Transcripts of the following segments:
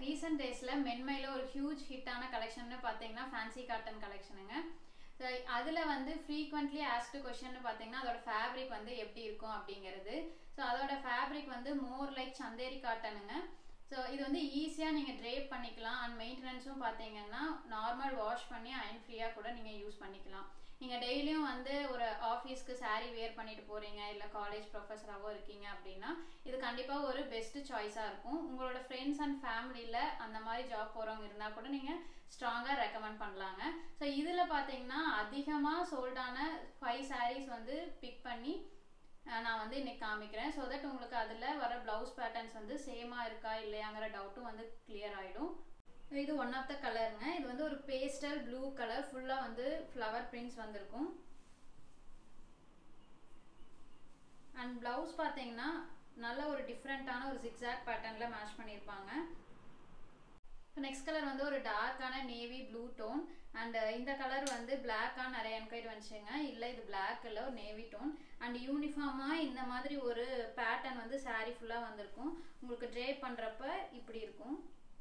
recent டேஸில் மென்மையில் ஒரு huge ஹிட்டான கலெக்ஷன்னு பார்த்தீங்கன்னா ஃபேன்சி காட்டன் கலெக்ஷனுங்க ஸோ அதில் வந்து ஃப்ரீக்வெண்ட்லி ஆஸ்டு கொஷின்னு பார்த்தீங்கன்னா அதோட ஃபேப்ரிக் வந்து எப்படி இருக்கும் அப்படிங்கிறது ஸோ அதோட ஃபேப்ரிக் வந்து மோர் லைக் சந்தேரி காட்டனுங்க ஸோ இது வந்து ஈஸியாக நீங்கள் ட்ரேப் பண்ணிக்கலாம் அண்ட் மெயின்டெனன்ஸும் பார்த்தீங்கன்னா நார்மல் வாஷ் பண்ணி அயன் ஃப்ரீயாக கூட நீங்கள் யூஸ் பண்ணிக்கலாம் நீங்கள் டெய்லியும் வந்து ஒரு ஆஃபீஸ்க்கு saree வேர் பண்ணிட்டு போகிறீங்க இல்லை காலேஜ் ப்ரொஃபஸராகவோ இருக்கீங்க அப்படின்னா இது கண்டிப்பாக ஒரு பெஸ்ட் சாய்ஸாக இருக்கும் உங்களோட ஃப்ரெண்ட்ஸ் அண்ட் ஃபேமிலியில் அந்த மாதிரி ஜாப் போகிறவங்க இருந்தால் கூட நீங்கள் ஸ்ட்ராங்காக ரெக்கமெண்ட் பண்ணலாங்க ஸோ இதில் பார்த்தீங்கன்னா அதிகமாக சோல்டான ஃபைவ் sarees வந்து பிக் பண்ணி அஹ் நான் வந்து இன்னைக்கு காமிக்கிறேன் ஸோ தட் உங்களுக்கு அதில் வர ப்ளவுஸ் பேட்டர்ன்ஸ் வந்து சேமாக இருக்கா இல்லையாங்கிற டவுட்டும் வந்து கிளியர் ஆகிடும் இது ஒன் ஆஃப் த கலருங்க இது வந்து ஒரு பேஸ்டல் ப்ளூ கலர் ஃபுல்லாக வந்து ஃப்ளவர் பிரிண்ட்ஸ் வந்திருக்கும் அண்ட் ப்ளவுஸ் பார்த்தீங்கன்னா நல்ல ஒரு டிஃப்ரெண்ட்டான ஒரு ஜிக்ஸாக் பேட்டர்னில் மேட்ச் பண்ணியிருப்பாங்க நெக்ஸ்ட் கலர் வந்து ஒரு டார்க்கான நேவி ப்ளூ டோன் அண்ட் இந்த கலர் வந்து பிளாக்காக நிறைய என்கொயரி வந்துச்சுங்க இல்லை இது பிளாக் இல்லை ஒரு நேவி டோன் அண்ட் யூனிஃபார்மாக இந்த மாதிரி ஒரு பேட்டர்ன் வந்து saree ஃபுல்லாக வந்திருக்கும் உங்களுக்கு ட்ரேப் பண்ணுறப்ப இப்படி இருக்கும்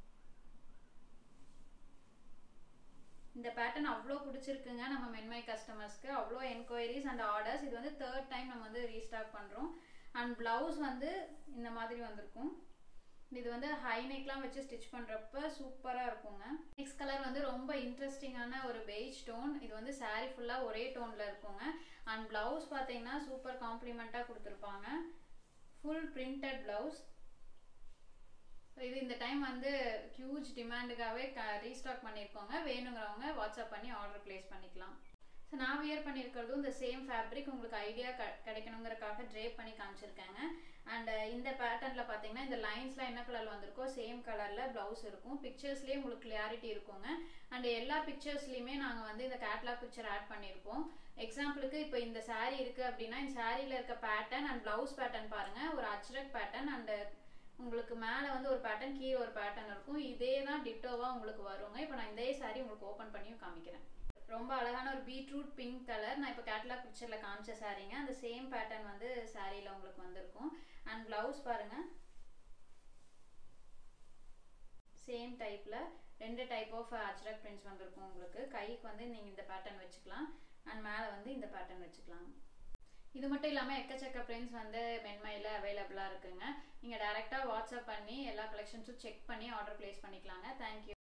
இந்த பேட்டர்ன் அவ்வளோ பிடிச்சிருக்குங்க நம்ம மென்மை கஸ்டமர்ஸ்க்கு அவ்வளோ என்கொயரிஸ் அண்ட் ஆர்டர்ஸ் இது வந்து தேர்ட் டைம் நம்ம வந்து ரீஸ்டாக் பண்ணுறோம் அண்ட் ப்ளவுஸ் வந்து இந்த மாதிரி வந்திருக்கும் இது வந்து ஹை நெக்லாம் வச்சு ஸ்டிச் பண்ணுறப்ப சூப்பராக இருக்குங்க நெக்ஸ்ட் கலர் வந்து ரொம்ப இன்ட்ரெஸ்டிங்கான ஒரு பெய்ஜ் டோன் இது வந்து saree ஃபுல்லாக ஒரே டோனில் இருக்குங்க அண்ட் ப்ளவுஸ் பார்த்தீங்கன்னா சூப்பர் காம்ப்ளிமெண்ட்டாக கொடுத்துருப்பாங்க ஃபுல் பிரிண்டட் ப்ளவுஸ் இது இந்த டைம் வந்து ஹியூஜ் டிமாண்டுக்காகவே க ரீஸ்டாக் பண்ணியிருக்கோங்க வேணுங்கிறவங்க வாட்ஸ்அப் பண்ணி ஆர்டர் ப்ளேஸ் பண்ணிக்கலாம் ஸோ நான் வியர் பண்ணியிருக்கிறதும் இந்த சேம் ஃபேப்ரிக் உங்களுக்கு ஐடியா க கிடைக்கணுங்கிறக்காக ட்ரேப் பண்ணி காமிச்சிருக்கேங்க அண்ட் இந்த பேட்டர்னில் பார்த்தீங்கன்னா இந்த லைன்ஸ்லாம் என்ன கலரில் வந்திருக்கோ சேம் கலரில் ப்ளவுஸ் இருக்கும் பிக்சர்ஸ்லேயே உங்களுக்கு கிளியாரிட்டி இருக்குங்க அண்ட் எல்லா பிக்சர்ஸ்லையுமே நாங்கள் வந்து இந்த கேட்லாக் பிக்சர் ஆட் பண்ணியிருப்போம் எக்ஸாம்பிளுக்கு இப்போ இந்த saree இருக்குது அப்படின்னா இந்த சாரியில் இருக்க பேட்டர்ன் அண்ட் ப்ளவுஸ் பேட்டர்ன் பாருங்கள் ஒரு அச்ரக் பேட்டர்ன் அண்ட் உங்களுக்கு மேலே வந்து ஒரு பேட்டர்ன் கீழே ஒரு பேட்டர்ன் இருக்கும் இதே தான் டிட்டோவாக உங்களுக்கு வருங்க இப்போ நான் இதே saree உங்களுக்கு ஓப்பன் பண்ணியும் காமிக்கிறேன் ரொம்ப அழகான ஒரு பீட்ரூட் பிங்க் கலர் நான் இப்போ கேட்லாக் பிக்சரில் காமிச்ச சாரீங்க அந்த சேம் பேட்டர்ன் வந்து சாரியில் உங்களுக்கு வந்திருக்கும் அண்ட் ப்ளவுஸ் பாருங்க சேம் டைப்பில் ரெண்டு டைப் ஆஃப் அச்ரக் பிரிண்ட்ஸ் வந்திருக்கும் உங்களுக்கு கைக்கு வந்து நீங்கள் இந்த பேட்டர்ன் வச்சுக்கலாம் அண்ட் மேலே வந்து இந்த பேட்டர்ன் வச்சுக்கலாம் இது மட்டும் இல்லாமல் எக்கச்சக்க பிரிண்ட்ஸ் வந்து மென்மையில் அவைலபிளாக இருக்குங்க நீங்கள் டேரெக்டாக வாட்ஸ்அப் பண்ணி எல்லா கலெக்ஷன்ஸும் செக் பண்ணி ஆர்டர் ப்ளேஸ் பண்ணிக்கலாங்க தேங்க்யூ